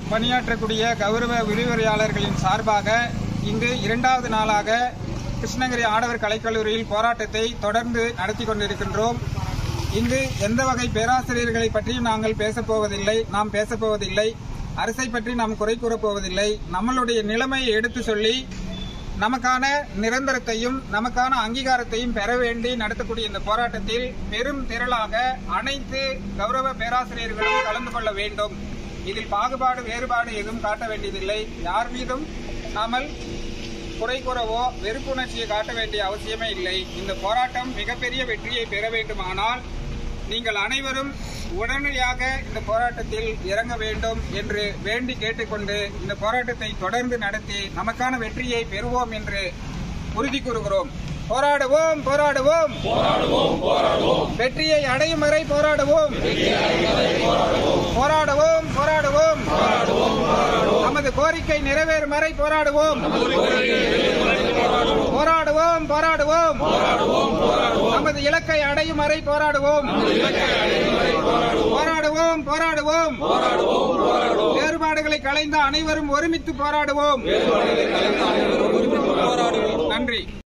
பணியாற்றக்கூடிய கௌரவ விரிவுரையாளர்களின் சார்பாக இங்கு இரண்டாவது நாளாக கிருஷ்ணகிரி ஆடவர் கலைக்கல்லூரியில் போராட்டத்தை தொடர்ந்து நடத்தி கொண்டிருக்கின்றோம் இங்கு எந்த வகை பேராசிரியர்களை பற்றியும் நாங்கள் பேசப் போவதில்லை நாம் பேசப் போவதில்லை அரசை பற்றி நாம் குறை கூறப் போவதில்லை நம்மளுடைய நிலைமையை எடுத்து சொல்லி நமக்கான நிரந்தரத்தையும் நமக்கான அங்கீகாரத்தையும் பெற வேண்டி நடத்தக்கூடிய இந்த போராட்டத்தில் பெரும் திரளாக அனைத்து கௌரவ பேராசிரியர்களும் கலந்து கொள்ள வேண்டும் இதில் பாகுபாடு வேறுபாடு எதுவும் காட்ட வேண்டியதில்லை யார் மீதும் நாமல் குறை கூறவோ வெறுப்புணர்ச்சியை காட்ட வேண்டிய அவசியமே இல்லை இந்த போராட்டம் மிகப்பெரிய வெற்றியை பெற வேண்டுமானால் நீங்கள் அனைவரும் உடனடியாக இந்த போராட்டத்தில் இறங்க வேண்டும் என்று வேண்டி கேட்டுக்கொண்டு இந்த போராட்டத்தை தொடர்ந்து நடத்தி நமக்கான வெற்றியை பெறுவோம் என்று உறுதி கூறுகிறோம் போராடுவோம் போராடுவோம் வெற்றியை அடையும் வரை போராடுவோம் போராடுவோம் போராடுவோம் நமது கோரிக்கை நிறைவேறும் வரை போராடுவோம் போராடுவோம் போராடுவோம் நமது இலக்கை அடையும் வரை போராடுவோம் போராடுவோம் போராடுவோம் வேறுபாடுகளை களைந்த அனைவரும் ஒருமித்து போராடுவோம் நன்றி